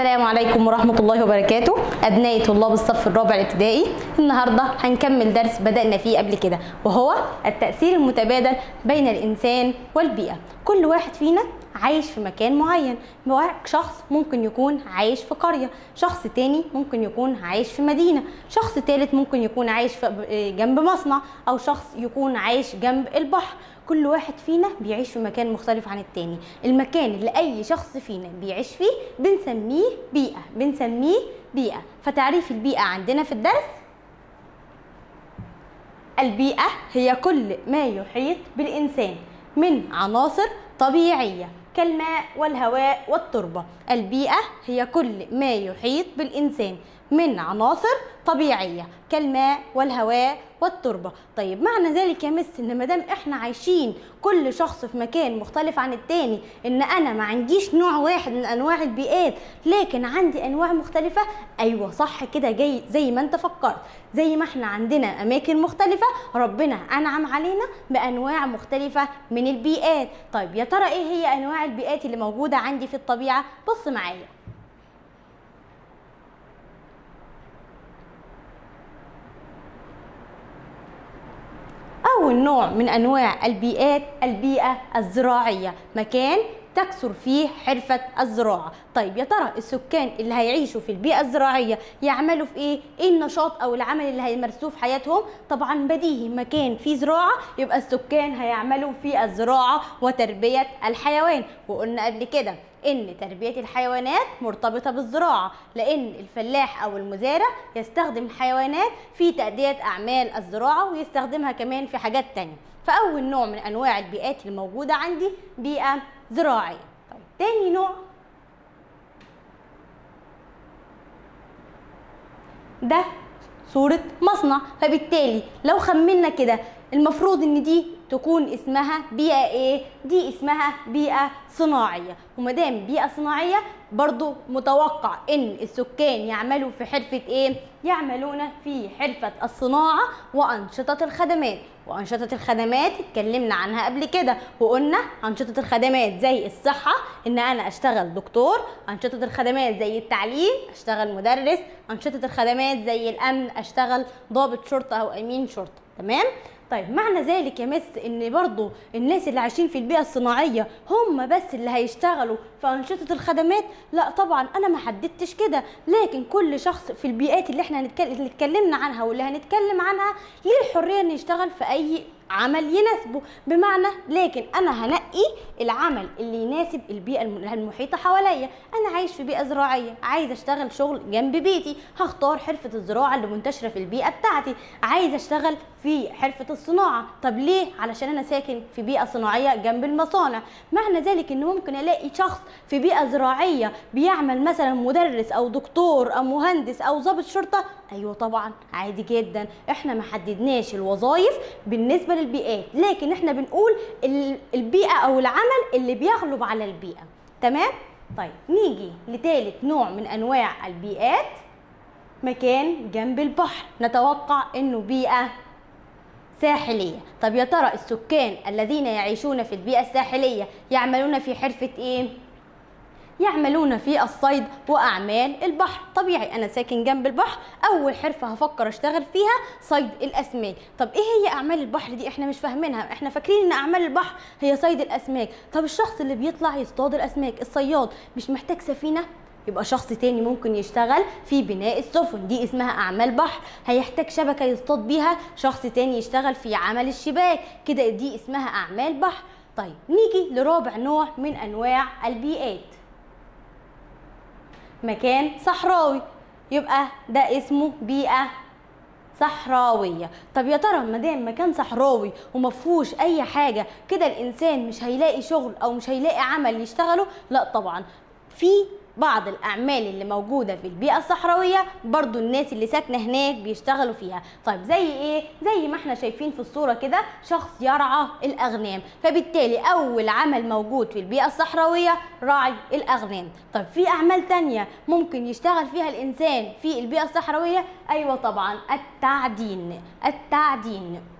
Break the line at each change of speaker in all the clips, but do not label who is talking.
السلام عليكم ورحمة الله وبركاته أبنائي طلاب الصف الرابع الابتدائي النهاردة هنكمل درس بدأنا فيه قبل كده وهو التأثير المتبادل بين الإنسان والبيئة كل واحد فينا عايش في مكان معين شخص ممكن يكون عايش في قرية شخص تاني ممكن يكون عايش في مدينة شخص تالت ممكن يكون عايش في جنب مصنع أو شخص يكون عايش جنب البحر كل واحد فينا بيعيش في مكان مختلف عن التاني المكان اللي اي شخص فينا بيعيش فيه بنسميه بيئة بنسميه بيئة فتعريف البيئة عندنا في الدرس البيئة هي كل ما يحيط بالإنسان من عناصر طبيعية كالماء والهواء والتربة البيئة هي كل ما يحيط بالإنسان من عناصر طبيعية كالماء والهواء والتربة طيب معنى ذلك يا مس ان مادام احنا عايشين كل شخص في مكان مختلف عن التاني ان انا ما عنديش نوع واحد من انواع البيئات لكن عندي انواع مختلفة ايوه صح كده جاي زي ما انت فكرت زي ما احنا عندنا اماكن مختلفة ربنا انعم علينا بانواع مختلفة من البيئات طيب يا ترى ايه هي انواع البيئات اللي موجودة عندي في الطبيعة بص معايا أول نوع من أنواع البيئات البيئة الزراعية مكان تكثر فيه حرفة الزراعة طيب يا ترى السكان اللي هيعيشوا في البيئة الزراعية يعملوا في ايه ايه النشاط او العمل اللي هيمارسوه في حياتهم طبعا بديهي مكان فيه زراعة يبقى السكان هيعملوا في الزراعة وتربية الحيوان وقلنا قبل كده ان تربيه الحيوانات مرتبطه بالزراعه لان الفلاح او المزارع يستخدم الحيوانات في تاديه اعمال الزراعه ويستخدمها كمان في حاجات تانية فاول نوع من انواع البيئات الموجوده عندي بيئه زراعيه طيب تاني نوع ده صورة مصنع فبالتالي لو خمنا كده المفروض ان دي تكون اسمها بيئة ايه؟ دي اسمها بيئة صناعية ومادام بيئة صناعية برضو متوقع ان السكان يعملوا في حرفة ايه؟ يعملون في حرفة الصناعة وأنشطة الخدمات وأنشطة الخدمات اتكلمنا عنها قبل كده وقلنا أنشطة الخدمات زي الصحة إن أنا أشتغل دكتور أنشطة الخدمات زي التعليم أشتغل مدرس أنشطة الخدمات زي الأمن أشتغل ضابط شرطة أو أمين شرطة تمام؟ طيب معنى ذلك يا مس ان برضو الناس اللي عايشين في البيئه الصناعيه هم بس اللي هيشتغلوا في انشطه الخدمات لا طبعا انا ما حددتش كده لكن كل شخص في البيئات اللي احنا هنتكلم اللي اتكلمنا عنها واللي هنتكلم عنها ليه الحريه ان يشتغل في اي عمل يناسبه بمعنى لكن انا هنقي العمل اللي يناسب البيئه المحيطه حواليا انا عايش في بيئه زراعيه عايز اشتغل شغل جنب بيتي هختار حرفه الزراعه اللي منتشره في البيئه بتاعتي عايز اشتغل في حرفه الصناعه طب ليه علشان انا ساكن في بيئه صناعيه جنب المصانع معنى ذلك ان ممكن الاقي شخص في بيئه زراعيه بيعمل مثلا مدرس او دكتور او مهندس او ضابط شرطه ايوه طبعا عادي جدا احنا ما حددناش الوظائف بالنسبه للبيئات لكن احنا بنقول البيئه او العمل اللي بيغلب على البيئه تمام طيب نيجي لثالث نوع من انواع البيئات مكان جنب البحر نتوقع انه بيئه ساحليه طب يا ترى السكان الذين يعيشون في البيئه الساحليه يعملون في حرفه ايه يعملون في الصيد واعمال البحر طبيعي انا ساكن جنب البحر اول حرفه هفكر اشتغل فيها صيد الاسماك طب ايه هي اعمال البحر دي احنا مش فاهمينها احنا فاكرين ان اعمال البحر هي صيد الاسماك طب الشخص اللي بيطلع يصطاد الاسماك الصياد مش محتاج سفينه يبقى شخص تاني ممكن يشتغل في بناء السفن دي اسمها اعمال بحر هيحتاج شبكه يصطاد بيها شخص تاني يشتغل في عمل الشباك كده دي اسمها اعمال بحر طيب نيجي لرابع نوع من انواع البيئات مكان صحراوي يبقى ده اسمه بيئة صحراوية طب يا ترى ما دام مكان صحراوي ومفهوش اي حاجة كده الانسان مش هيلاقي شغل او مش هيلاقي عمل يشتغله لا طبعا في بعض الاعمال اللي موجوده في البيئه الصحراويه برضو الناس اللي ساكنه هناك بيشتغلوا فيها طيب زي ايه زي ما احنا شايفين في الصوره كده شخص يرعى الاغنام فبالتالي اول عمل موجود في البيئه الصحراويه راعي الاغنام طيب في اعمال تانية ممكن يشتغل فيها الانسان في البيئه الصحراويه ايوه طبعا التعدين التعدين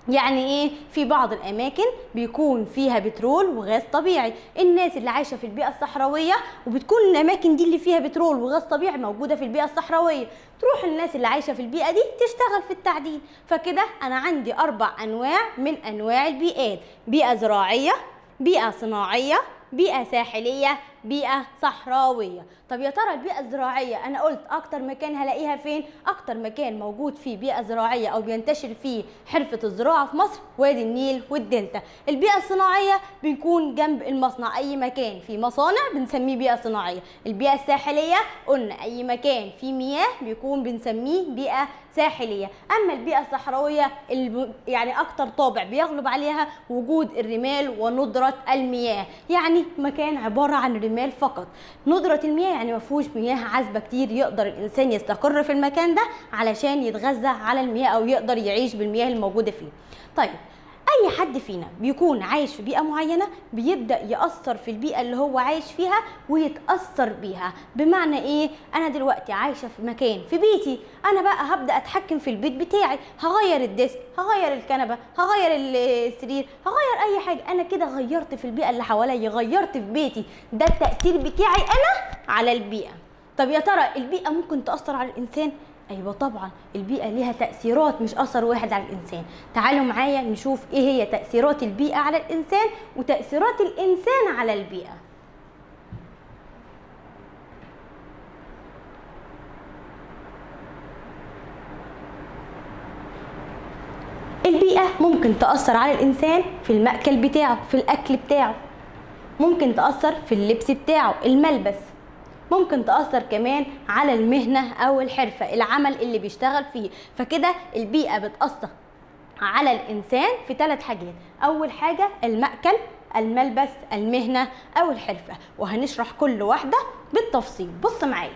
يعني ايه في بعض الاماكن بيكون فيها بترول وغاز طبيعي الناس اللي عايشه في البيئه الصحراويه وبتكون الاماكن دي اللي فيها بترول وغاز طبيعي موجوده في البيئه الصحراويه تروح الناس اللي عايشه في البيئه دي تشتغل في التعدين فكده انا عندي اربع انواع من انواع البيئات بيئه زراعيه بيئه صناعيه بيئه ساحليه بيئه صحراويه طب يا ترى البيئه الزراعيه انا قلت اكتر مكان هلاقيها فين اكتر مكان موجود فيه بيئه زراعيه او بينتشر فيه حرفه الزراعه في مصر وادي النيل والدلتا البيئه الصناعيه بيكون جنب المصنع اي مكان فيه مصانع بنسميه بيئه صناعيه البيئه الساحليه قلنا اي مكان فيه مياه بيكون بنسميه بيئه ساحليه اما البيئه الصحراويه يعني اكتر طابع بيغلب عليها وجود الرمال وندره المياه يعني مكان عباره عن رمال فقط ندره المياه يعني ما فيهوش مياه عذبه كتير يقدر الانسان يستقر في المكان ده علشان يتغذى على المياه او يقدر يعيش بالمياه الموجوده فيه طيب اي حد فينا بيكون عايش في بيئه معينه بيبدا ياثر في البيئه اللي هو عايش فيها ويتاثر بيها بمعنى ايه انا دلوقتي عايشه في مكان في بيتي انا بقى هبدا اتحكم في البيت بتاعي هغير الديسك هغير الكنبه هغير السرير هغير اي حاجه انا كده غيرت في البيئه اللي حواليا غيرت في بيتي ده التاثير بتاعي انا على البيئه طب يا ترى البيئه ممكن تاثر على الانسان ايوه طبعا البيئه ليها تاثيرات مش اثر واحد على الانسان تعالوا معايا نشوف ايه هي تاثيرات البيئه على الانسان وتاثيرات الانسان على البيئه البيئة ممكن تأثر على الإنسان في المأكل بتاعه في الأكل بتاعه ممكن تأثر في اللبس بتاعه الملبس ممكن تأثر كمان على المهنة أو الحرفة العمل اللي بيشتغل فيه فكده البيئة بتأثر على الإنسان في ثلاث حاجات أول حاجة المأكل الملبس المهنة أو الحرفة وهنشرح كل واحدة بالتفصيل بص معايا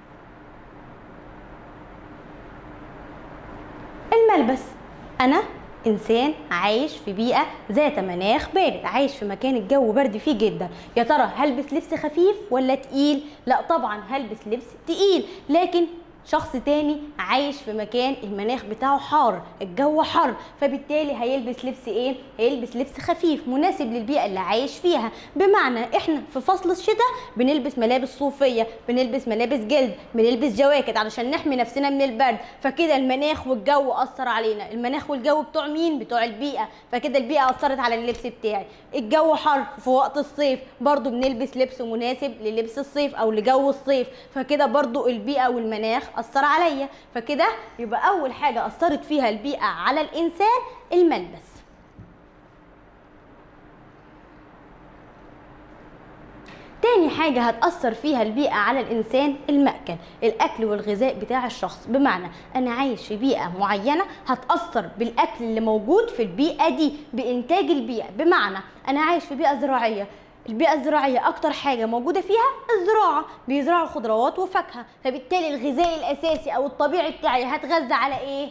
الملبس أنا انسان عايش في بيئه ذات مناخ بارد عايش في مكان الجو برد فيه جدا يا ترى هلبس لبس خفيف ولا تقيل لا طبعا هلبس لبس تقيل لكن شخص تاني عايش في مكان المناخ بتاعه حار الجو حر فبالتالي هيلبس لبس ايه هيلبس لبس خفيف مناسب للبيئه اللي عايش فيها بمعنى احنا في فصل الشتاء بنلبس ملابس صوفيه بنلبس ملابس جلد بنلبس جواكت علشان نحمي نفسنا من البرد فكده المناخ والجو اثر علينا المناخ والجو بتوع مين بتوع البيئه فكده البيئه اثرت على اللبس بتاعي الجو حر في وقت الصيف برضو بنلبس لبس مناسب للبس الصيف او لجو الصيف فكده برضو البيئه والمناخ اثر عليا فكده يبقى اول حاجه اثرت فيها البيئه على الانسان الملبس تاني حاجة هتأثر فيها البيئة على الإنسان المأكل الأكل والغذاء بتاع الشخص بمعنى أنا عايش في بيئة معينة هتأثر بالأكل اللي موجود في البيئة دي بإنتاج البيئة بمعنى أنا عايش في بيئة زراعية البيئة الزراعية أكتر حاجة موجودة فيها الزراعة بيزرعوا خضروات وفاكهة فبالتالي الغذاء الأساسي أو الطبيعي بتاعي هتغذى على إيه؟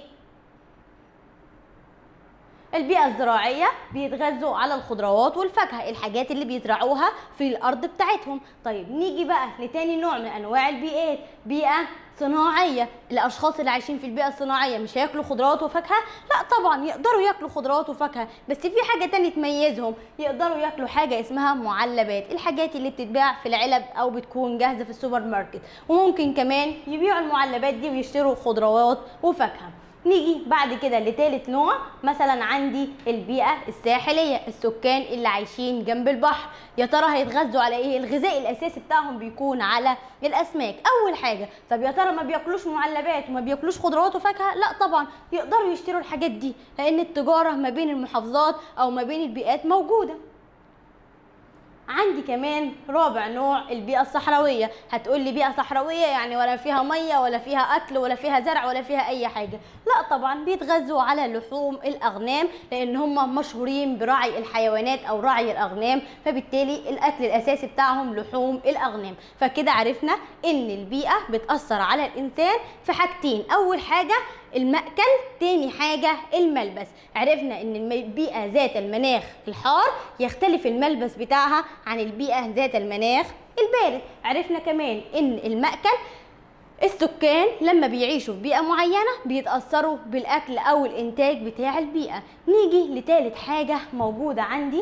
البيئة الزراعية بيتغذوا على الخضروات والفاكهة الحاجات اللي بيزرعوها في الأرض بتاعتهم طيب نيجي بقى لتاني نوع من أنواع البيئات بيئة صناعية الأشخاص اللي عايشين في البيئة الصناعية مش هياكلوا خضروات وفاكهة لا طبعا يقدروا ياكلوا خضروات وفاكهة بس في حاجة تانية تميزهم يقدروا ياكلوا حاجة اسمها معلبات الحاجات اللي بتتباع في العلب أو بتكون جاهزة في السوبر ماركت وممكن كمان يبيعوا المعلبات دي ويشتروا خضروات وفاكهة نيجي بعد كده لتالت نوع مثلا عندي البيئة الساحلية السكان اللي عايشين جنب البحر يا ترى هيتغذوا على ايه الغذاء الاساسي بتاعهم بيكون على الاسماك اول حاجة طب يا ترى ما بياكلوش معلبات وما بياكلوش خضروات وفاكهة لا طبعا يقدروا يشتروا الحاجات دي لان التجارة ما بين المحافظات او ما بين البيئات موجودة عندي كمان رابع نوع البيئة الصحراوية هتقول لي بيئة صحراوية يعني ولا فيها مية ولا فيها أكل ولا فيها زرع ولا فيها أي حاجة لا طبعا بيتغذوا على لحوم الأغنام لأن هم مشهورين برعي الحيوانات أو رعي الأغنام فبالتالي الأكل الأساسي بتاعهم لحوم الأغنام فكده عرفنا إن البيئة بتأثر على الإنسان في حاجتين أول حاجة المأكل تاني حاجة الملبس عرفنا ان البيئة ذات المناخ الحار يختلف الملبس بتاعها عن البيئة ذات المناخ البارد عرفنا كمان ان المأكل السكان لما بيعيشوا في بيئة معينة بيتأثروا بالأكل أو الإنتاج بتاع البيئة نيجي لتالت حاجة موجودة عندي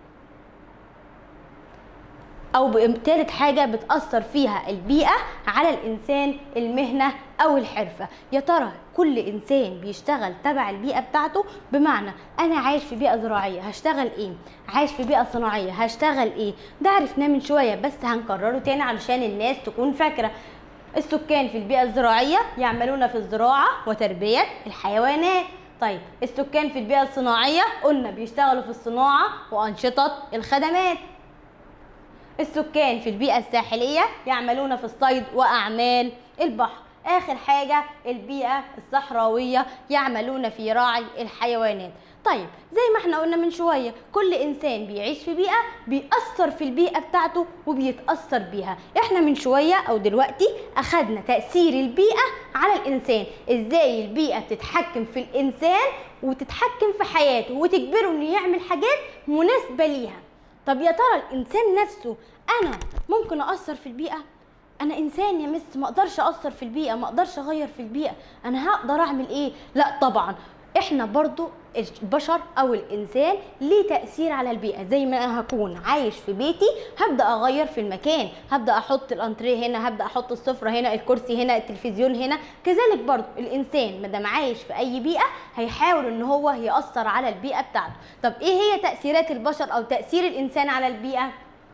أو تالت حاجة بتأثر فيها البيئة على الإنسان المهنة أو الحرفة يا ترى كل إنسان بيشتغل تبع البيئة بتاعته بمعنى أنا عايش في بيئة زراعية هشتغل إيه عايش في بيئة صناعية هشتغل إيه ده عرفناه من شوية بس هنكرره تاني علشان الناس تكون فاكرة السكان في البيئة الزراعية يعملون في الزراعة وتربية الحيوانات طيب السكان في البيئة الصناعية قلنا بيشتغلوا في الصناعة وأنشطة الخدمات السكان في البيئة الساحلية يعملون في الصيد وأعمال البحر آخر حاجة البيئة الصحراوية يعملون في راعي الحيوانات طيب زي ما احنا قلنا من شوية كل إنسان بيعيش في بيئة بيأثر في البيئة بتاعته وبيتأثر بيها احنا من شوية أو دلوقتي أخدنا تأثير البيئة على الإنسان إزاي البيئة بتتحكم في الإنسان وتتحكم في حياته وتجبره إنه يعمل حاجات مناسبة ليها طب يا ترى الانسان نفسه انا ممكن اثر في البيئه انا انسان يا مس ما اقدرش اثر في البيئه ما اقدرش اغير في البيئه انا هقدر اعمل ايه لا طبعا احنا برضو البشر او الانسان ليه تاثير على البيئه زي ما انا هكون عايش في بيتي هبدا اغير في المكان هبدا احط الانتريه هنا هبدا احط السفره هنا الكرسي هنا التلفزيون هنا كذلك برضو الانسان ما دام عايش في اي بيئه هيحاول ان هو ياثر على البيئه بتاعته طب ايه هي تاثيرات البشر او تاثير الانسان على البيئه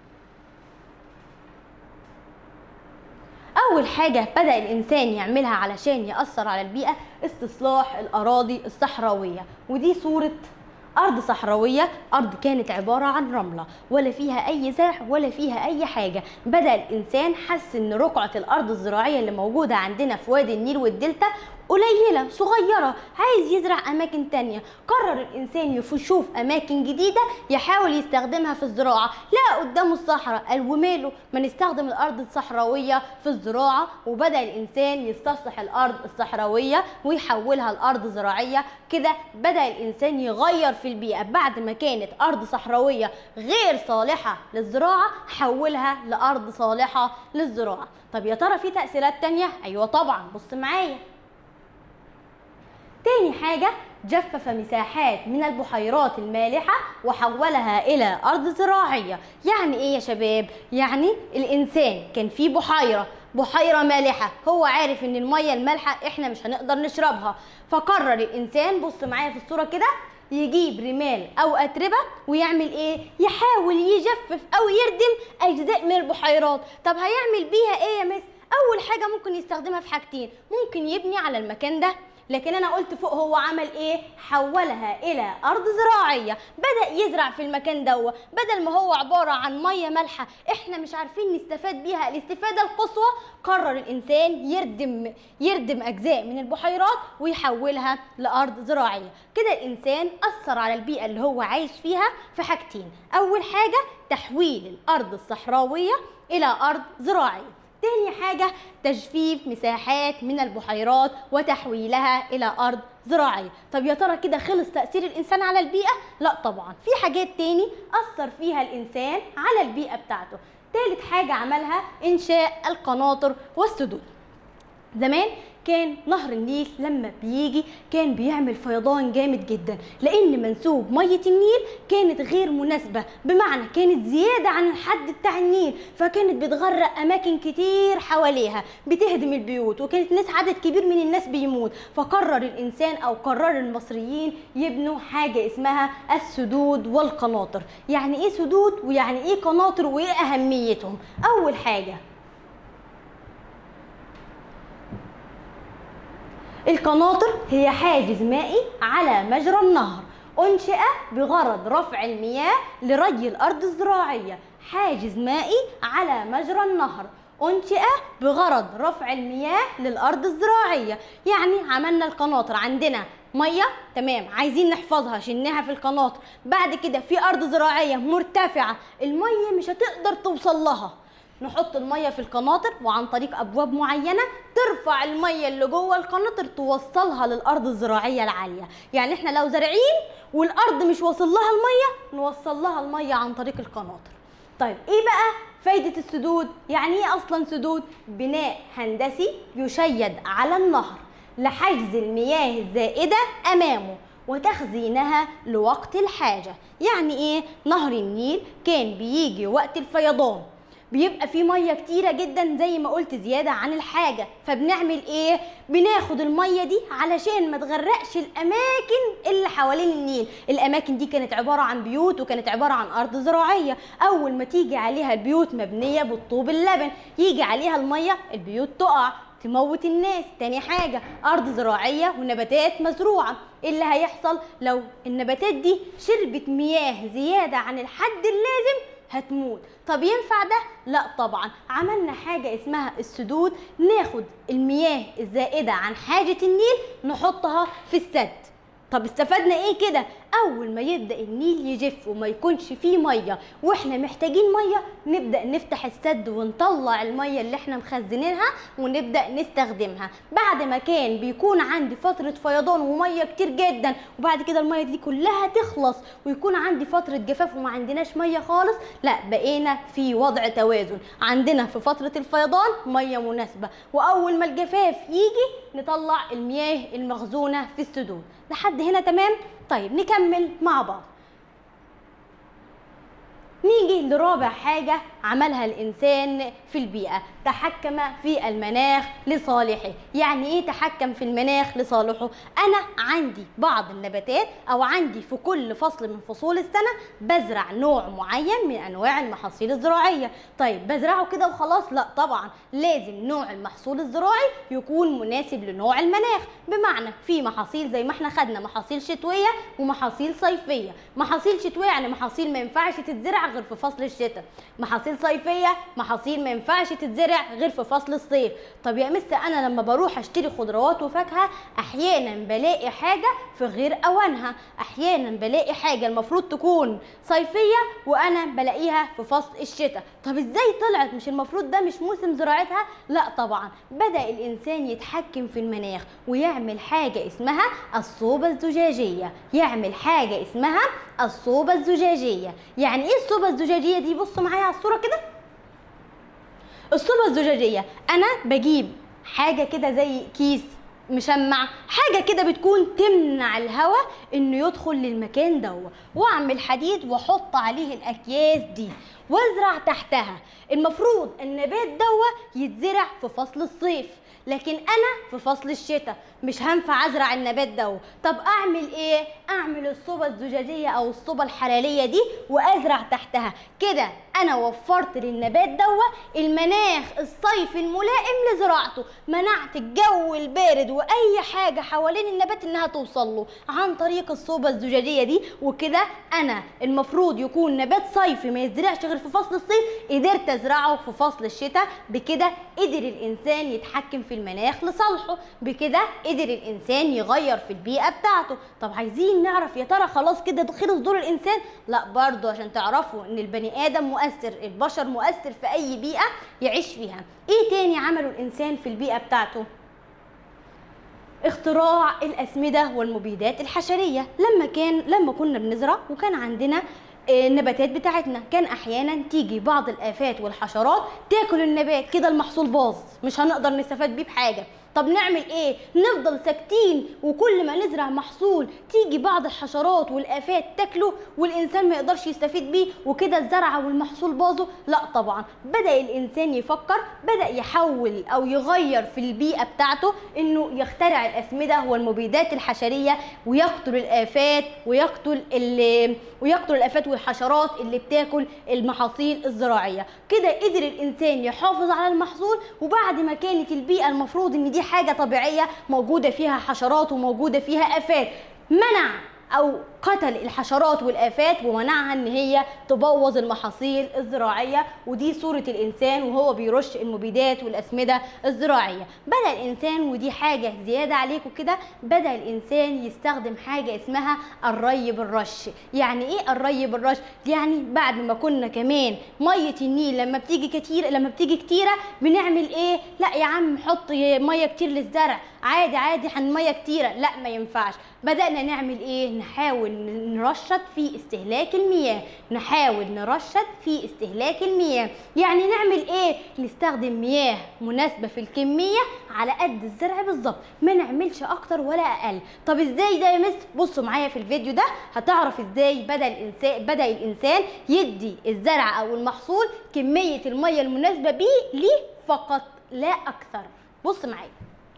أول حاجة بدأ الإنسان يعملها علشان يأثر على البيئة استصلاح الأراضي الصحراوية ودي صورة أرض صحراوية أرض كانت عبارة عن رملة ولا فيها أي زرع ولا فيها أي حاجة بدأ الإنسان حس إن رقعة الأرض الزراعية اللي موجودة عندنا في وادي النيل والدلتا قليلة صغيرة عايز يزرع أماكن تانية قرر الإنسان يشوف أماكن جديدة يحاول يستخدمها في الزراعة لا قدامه الصحراء قال وماله ما نستخدم الأرض الصحراوية في الزراعة وبدأ الإنسان يستصلح الأرض الصحراوية ويحولها لأرض زراعية كده بدأ الإنسان يغير في البيئة بعد ما كانت أرض صحراوية غير صالحة للزراعة حولها لأرض صالحة للزراعة طب يا ترى في تأثيرات تانية؟ أيوة طبعا بص معايا تاني حاجة جفف مساحات من البحيرات المالحة وحولها إلى أرض زراعية يعني إيه يا شباب؟ يعني الإنسان كان في بحيرة بحيرة مالحة هو عارف إن المية المالحة إحنا مش هنقدر نشربها فقرر الإنسان بص معايا في الصورة كده يجيب رمال او اتربه ويعمل ايه يحاول يجفف او يردم اجزاء من البحيرات طب هيعمل بيها ايه يا مس اول حاجه ممكن يستخدمها في حاجتين ممكن يبني على المكان ده لكن انا قلت فوق هو عمل ايه حولها الى ارض زراعيه بدا يزرع في المكان دوا بدل ما هو عباره عن ميه مالحه احنا مش عارفين نستفاد بيها الاستفاده القصوى قرر الانسان يردم يردم اجزاء من البحيرات ويحولها لارض زراعيه كده الانسان اثر على البيئه اللي هو عايش فيها في حاجتين اول حاجه تحويل الارض الصحراويه الى ارض زراعيه تاني حاجة تجفيف مساحات من البحيرات وتحويلها إلى أرض زراعية طب يا ترى كده خلص تأثير الإنسان على البيئة؟ لا طبعا في حاجات تاني أثر فيها الإنسان على البيئة بتاعته تالت حاجة عملها إنشاء القناطر والسدود زمان كان نهر النيل لما بيجي كان بيعمل فيضان جامد جدا لان منسوب ميه النيل كانت غير مناسبه بمعنى كانت زياده عن الحد بتاع النيل فكانت بتغرق اماكن كتير حواليها بتهدم البيوت وكانت ناس عدد كبير من الناس بيموت فقرر الانسان او قرر المصريين يبنوا حاجه اسمها السدود والقناطر يعني ايه سدود ويعني ايه قناطر وايه اهميتهم اول حاجه القناطر هي حاجز مائي على مجرى النهر أنشئ بغرض رفع المياه لري الأرض الزراعية حاجز مائي على مجرى النهر أنشئ بغرض رفع المياه للأرض الزراعية يعني عملنا القناطر عندنا مية تمام عايزين نحفظها شلناها في القناطر بعد كده في أرض زراعية مرتفعة المية مش هتقدر توصل لها نحط الميه في القناطر وعن طريق ابواب معينه ترفع الميه اللي جوه القناطر توصلها للارض الزراعيه العاليه يعني احنا لو زارعين والارض مش واصل لها الميه نوصل لها الميه عن طريق القناطر طيب ايه بقى فايدة السدود يعني ايه اصلا سدود بناء هندسي يشيد على النهر لحجز المياه الزائدة امامه وتخزينها لوقت الحاجة يعني ايه نهر النيل كان بيجي وقت الفيضان بيبقى فيه ميه كتيره جدا زي ما قلت زياده عن الحاجه فبنعمل ايه بناخد الميه دي علشان ما تغرقش الاماكن اللي حوالين النيل الاماكن دي كانت عباره عن بيوت وكانت عباره عن ارض زراعيه اول ما تيجي عليها البيوت مبنيه بالطوب اللبن يجي عليها الميه البيوت تقع تموت الناس تاني حاجة أرض زراعية ونباتات مزروعة إيه اللي هيحصل لو النباتات دي شربت مياه زيادة عن الحد اللازم هتموت طب ينفع ده لا طبعا عملنا حاجه اسمها السدود ناخد المياه الزائده عن حاجه النيل نحطها في السد طب استفدنا ايه كده اول ما يبدا النيل يجف وما يكونش فيه ميه واحنا محتاجين ميه نبدا نفتح السد ونطلع الميه اللي احنا مخزنينها ونبدا نستخدمها بعد ما كان بيكون عندي فتره فيضان وميه كتير جدا وبعد كده الميه دي كلها تخلص ويكون عندي فتره جفاف وما عندناش ميه خالص لا بقينا في وضع توازن عندنا في فتره الفيضان ميه مناسبه واول ما الجفاف يجي نطلع المياه المخزونه في السدود لحد هنا تمام طيب نكمل مع بعض نيجي لرابع حاجة عملها الإنسان في البيئة تحكم في المناخ لصالحه يعني إيه تحكم في المناخ لصالحه أنا عندي بعض النباتات أو عندي في كل فصل من فصول السنة بزرع نوع معين من أنواع المحاصيل الزراعية طيب بزرعه كده وخلاص لا طبعا لازم نوع المحصول الزراعي يكون مناسب لنوع المناخ بمعنى في محاصيل زي ما احنا خدنا محاصيل شتوية ومحاصيل صيفية محاصيل شتوية يعني محاصيل ما ينفعش تتزرع غير في فصل الشتاء محاصيل صيفيه محاصيل ما ينفعش تتزرع غير في فصل الصيف طب يا مس انا لما بروح اشتري خضروات وفاكهه احيانا بلاقي حاجه في غير اوانها احيانا بلاقي حاجه المفروض تكون صيفيه وانا بلاقيها في فصل الشتاء طب ازاي طلعت مش المفروض ده مش موسم زراعتها لا طبعا بدا الانسان يتحكم في المناخ ويعمل حاجه اسمها الصوبه الزجاجيه يعمل حاجه اسمها الصوبه الزجاجيه يعني ايه الصوبه الزجاجيه دي بصوا معايا على الصوره كده الصوبه الزجاجيه انا بجيب حاجه كده زي كيس مشمع حاجه كده بتكون تمنع الهواء انه يدخل للمكان دوت واعمل حديد واحط عليه الاكياس دي وازرع تحتها المفروض النبات دوت يتزرع في فصل الصيف لكن انا في فصل الشتاء مش هنفع ازرع النبات ده طب اعمل ايه اعمل الصوبة الزجاجية او الصوبة الحرارية دي وازرع تحتها كده انا وفرت للنبات دوا المناخ الصيفي الملائم لزراعته منعت الجو البارد واي حاجة حوالين النبات انها توصل له عن طريق الصوبة الزجاجية دي وكده انا المفروض يكون نبات صيفي ما يزرعش غير في فصل الصيف قدرت ازرعه في فصل الشتاء بكده قدر الانسان يتحكم في المناخ لصالحه بكده قدر الانسان يغير في البيئه بتاعته طب عايزين نعرف يا ترى خلاص كده خلص دور الانسان لا برضه عشان تعرفوا ان البني ادم مؤثر البشر مؤثر في اي بيئه يعيش فيها ايه تاني عمله الانسان في البيئه بتاعته اختراع الاسمده والمبيدات الحشريه لما كان لما كنا بنزرع وكان عندنا النباتات بتاعتنا كان احيانا تيجي بعض الافات والحشرات تاكل النبات كده المحصول باظ مش هنقدر نستفاد بيه بحاجه طب نعمل ايه نفضل ساكتين وكل ما نزرع محصول تيجي بعض الحشرات والافات تاكله والانسان ما يقدرش يستفيد بيه وكده الزرعه والمحصول باظوا لا طبعا بدا الانسان يفكر بدا يحول او يغير في البيئه بتاعته انه يخترع الاسمده والمبيدات الحشريه ويقتل الافات ويقتل ويقتل الافات والحشرات اللي بتاكل المحاصيل الزراعيه كده قدر الانسان يحافظ على المحصول وبعد ما كانت البيئه المفروض ان دي حاجه طبيعيه موجوده فيها حشرات وموجوده فيها افات منع او قتل الحشرات والافات ومنعها ان هي تبوظ المحاصيل الزراعيه ودي صوره الانسان وهو بيرش المبيدات والاسمده الزراعيه بدا الانسان ودي حاجه زياده عليكم كده بدا الانسان يستخدم حاجه اسمها الري بالرش يعني ايه الري بالرش يعني بعد ما كنا كمان ميه النيل لما بتيجي كتير لما بتيجي كتيره بنعمل ايه لا يا عم حط ميه كتير للزرع عادي عادي ميه كتيره لا ما ينفعش بدانا نعمل ايه نحاول نرشد في استهلاك المياه نحاول نرشد في استهلاك المياه يعني نعمل ايه نستخدم مياه مناسبة في الكمية على قد الزرع بالظبط ما نعملش اكتر ولا اقل طب ازاي ده يا مس بصوا معايا في الفيديو ده هتعرف ازاي بدا الانسان بدا الانسان يدي الزرع او المحصول كمية المية المناسبة بيه ليه فقط لا اكثر بص معايا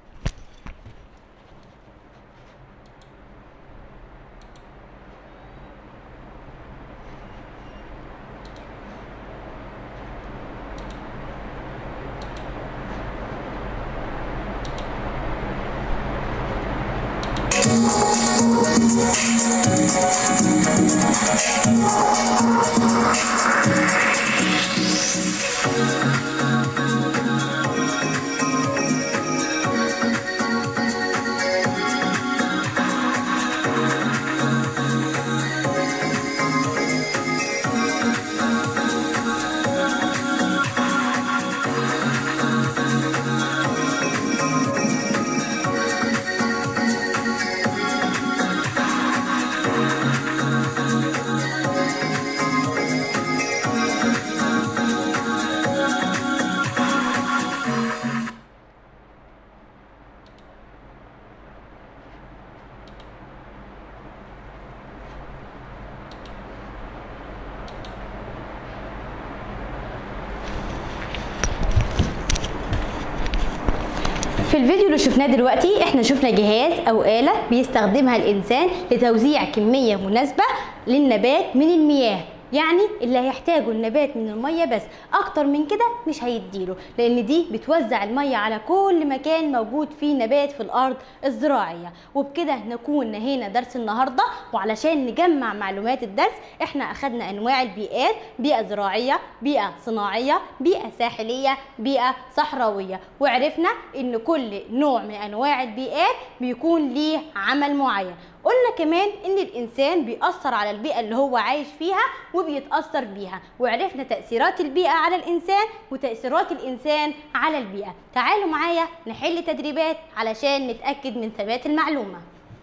في الفيديو اللي شفناه دلوقتي احنا شفنا جهاز او آلة بيستخدمها الإنسان لتوزيع كمية مناسبة للنبات من المياه يعني اللي هيحتاجه النبات من الميه بس اكتر من كده مش هيديله لان دي بتوزع الميه على كل مكان موجود فيه نبات في الارض الزراعيه وبكده نكون نهينا درس النهارده وعلشان نجمع معلومات الدرس احنا اخدنا انواع البيئات بيئه زراعيه بيئه صناعيه بيئه ساحليه بيئه صحراويه وعرفنا ان كل نوع من انواع البيئات بيكون ليه عمل معين قلنا كمان ان الانسان بيأثر على البيئة اللي هو عايش فيها وبيتأثر بيها وعرفنا تأثيرات البيئة على الانسان وتأثيرات الانسان على البيئة تعالوا معايا نحل تدريبات علشان نتأكد من ثبات المعلومة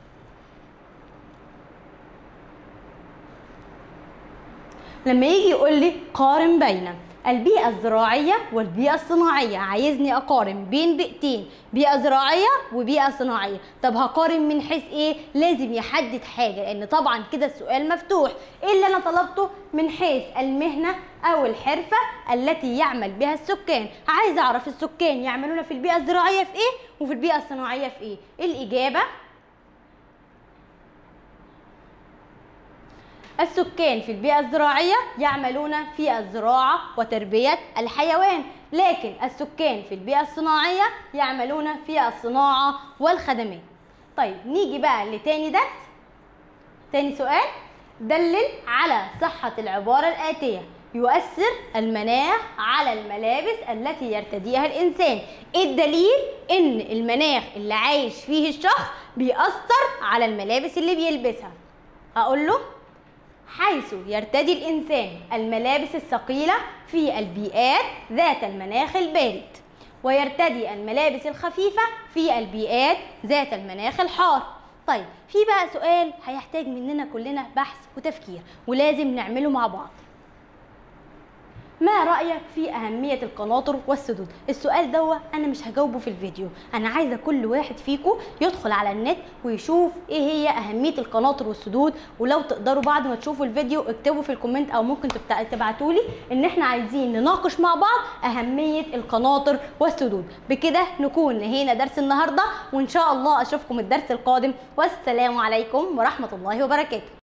لما يجي يقول لي قارن بين البيئة الزراعية والبيئة الصناعية عايزني أقارن بين بيئتين بيئة زراعية وبيئة صناعية طب هقارن من حيث إيه لازم يحدد حاجة لأن طبعا كده السؤال مفتوح إيه اللي أنا طلبته من حيث المهنة أو الحرفة التي يعمل بها السكان عايز أعرف السكان يعملون في البيئة الزراعية في إيه وفي البيئة الصناعية في إيه الإجابة السكان في البيئة الزراعية يعملون في الزراعة وتربية الحيوان لكن السكان في البيئة الصناعية يعملون في الصناعة والخدمات طيب نيجي بقى لتاني درس تاني سؤال دلل على صحة العبارة الآتية يؤثر المناخ على الملابس التي يرتديها الإنسان إيه الدليل إن المناخ اللي عايش فيه الشخص بيأثر على الملابس اللي بيلبسها أقول له حيث يرتدي الإنسان الملابس الثقيلة في البيئات ذات المناخ البارد ويرتدي الملابس الخفيفة في البيئات ذات المناخ الحار طيب في بقى سؤال هيحتاج مننا كلنا بحث وتفكير ولازم نعمله مع بعض ما رأيك في أهمية القناطر والسدود؟ السؤال ده أنا مش هجاوبه في الفيديو، أنا عايزة كل واحد فيكم يدخل على النت ويشوف إيه هي أهمية القناطر والسدود، ولو تقدروا بعد ما تشوفوا الفيديو اكتبوا في الكومنت أو ممكن تبعتوا لي إن إحنا عايزين نناقش مع بعض أهمية القناطر والسدود، بكده نكون نهينا درس النهاردة وإن شاء الله أشوفكم الدرس القادم والسلام عليكم ورحمة الله وبركاته.